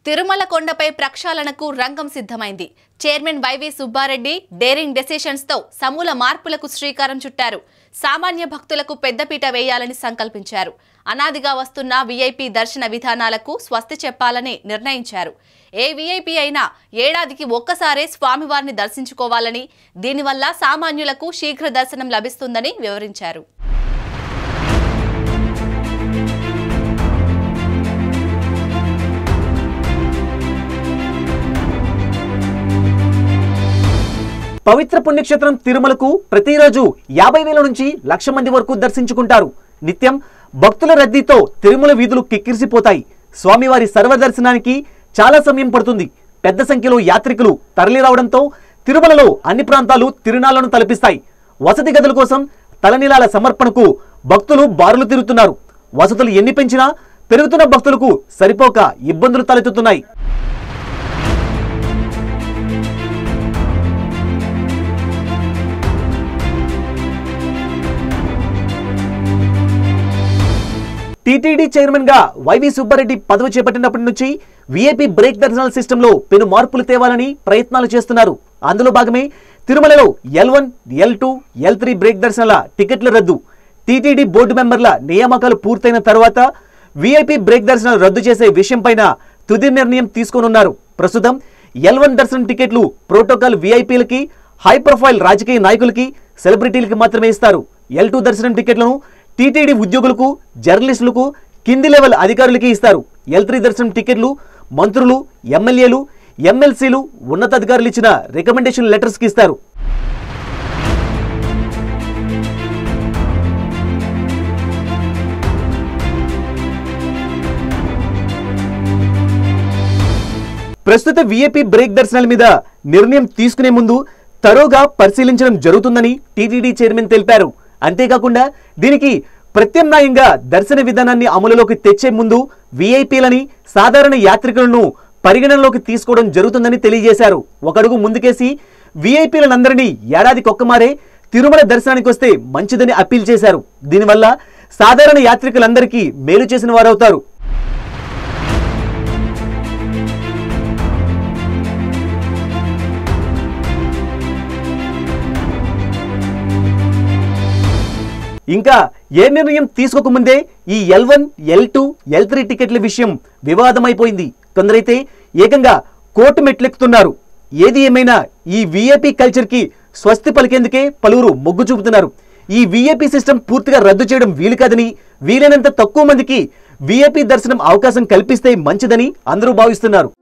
తిరుమల కొండపై ప్రక్షాళనకు రంగం సిద్ధమైంది chairman YV Subba Reddy daring decisions తో సమూల మార్పులకు శ్రీకారం చుట్టారు సామాన్య భక్తులకు పెద్దపీట వేయాలని సంకల్పించారు అనాదిగా వస్తున్న వీఐపీ దర్శన విధానాలకు స్వస్తి చెప్పాలని నిర్ణయించారు ఏ వీఐపీ అయినా ఏడాదికి ఒక్కసారే స్వామివారిని దర్శించుకోవాలని దీనివల్ల సామాన్యులకు శీఘ్ర దర్శనం లభిస్తుందని వివరించారు పవిత్ర పుణ్యక్షేత్రం తిరుమలకు ప్రతిరోజు యాభై వేల నుంచి లక్ష మంది వరకు దర్శించుకుంటారు నిత్యం భక్తుల రద్దీతో తిరుమల వీధులు కిక్కిరిసిపోతాయి స్వామివారి సర్వదర్శనానికి చాలా సమయం పడుతుంది పెద్ద సంఖ్యలో యాత్రికులు తరలిరావడంతో తిరుమలలో అన్ని ప్రాంతాలు తిరునాళ్లను తలపిస్తాయి వసతి గదుల కోసం తలనీలాల సమర్పణకు భక్తులు బారులు తిరుగుతున్నారు వసతులు ఎన్ని పెంచినా పెరుగుతున్న భక్తులకు సరిపోక ఇబ్బందులు తలెత్తుతున్నాయి టీటీడీ చైర్మన్ గా వైవి సుబ్బారెడ్డి పదవి చేపట్టినప్పటి నుంచి వీఐపీ బ్రేక్ దర్శనాల సిస్టంలో పెను మార్పులు తేవాలని ప్రయత్నాలు చేస్తున్నారు అందులో భాగమే తిరుమలలో L one L two L three break దర్శనాల టికెట్ల రద్దు టీటీడీ బోర్డు మెంబర్ల నియామకాలు పూర్తయిన తర్వాత వీఐపీ బ్రేక్ దర్శనాలు రద్దు చేసే విషయంపైన తుది నిర్ణయం తీసుకోనున్నారు ప్రస్తుతం ఎల్ వన్ దర్శనం టికెట్లు ప్రోటోకాల్ వీఐపీలకి హై ప్రొఫైల్ రాజకీయ నాయకులకి సెలబ్రిటీలకి మాత్రమే ఇస్తారు ఎల్ టూ దర్శనం టికెట్లను టీటీడీ ఉద్యోగులకు జర్నలిస్టులకు కింది లెవెల్ అధికారులకి ఇస్తారు ఎల్ త్రీ దర్శనం టికెట్లు మంత్రులు ఎమ్మెల్యేలు ఎమ్మెల్సీలు ఉన్నతాధికారులు ఇచ్చిన రికమెండేషన్ లెటర్స్కి ఇస్తారు ప్రస్తుత వీఐపీ బ్రేక్ దర్శనాల మీద నిర్ణయం తీసుకునే ముందు తరోగా పరిశీలించడం జరుగుతుందని టీటీడీ చైర్మన్ తెలిపారు అంతేకాకుండా దీనికి ప్రత్యామ్నాయంగా దర్శన విధానాన్ని అమలులోకి తెచ్చే ముందు వీఐపీలని సాధారణ యాత్రికులను పరిగణనలోకి తీసుకోవడం జరుగుతుందని తెలియజేశారు ఒకడుగు ముందుకేసి వీఐపీలనందరినీ ఏడాదికొక్కమారే తిరుమల దర్శనానికి వస్తే మంచిదని అప్పీల్ చేశారు దీనివల్ల సాధారణ యాత్రికులందరికీ మేలు చేసిన వారవుతారు ఇంకా ఏ నిర్ణయం తీసుకోకముందే ఈ L one L two L three టికెట్ల విషయం వివాదమైపోయింది కొందరైతే ఏకంగా కోర్టు మెట్లెక్కుతున్నారు ఏది ఏమైనా ఈ వీఐపీ కల్చర్కి స్వస్తి పలికేందుకే పలువురు మొగ్గు చూపుతున్నారు ఈ వీఐపీ సిస్టమ్ పూర్తిగా రద్దు చేయడం వీలు కాదని వీలైనంత తక్కువ మందికి వీఐపీ దర్శనం అవకాశం కల్పిస్తే మంచిదని అందరూ భావిస్తున్నారు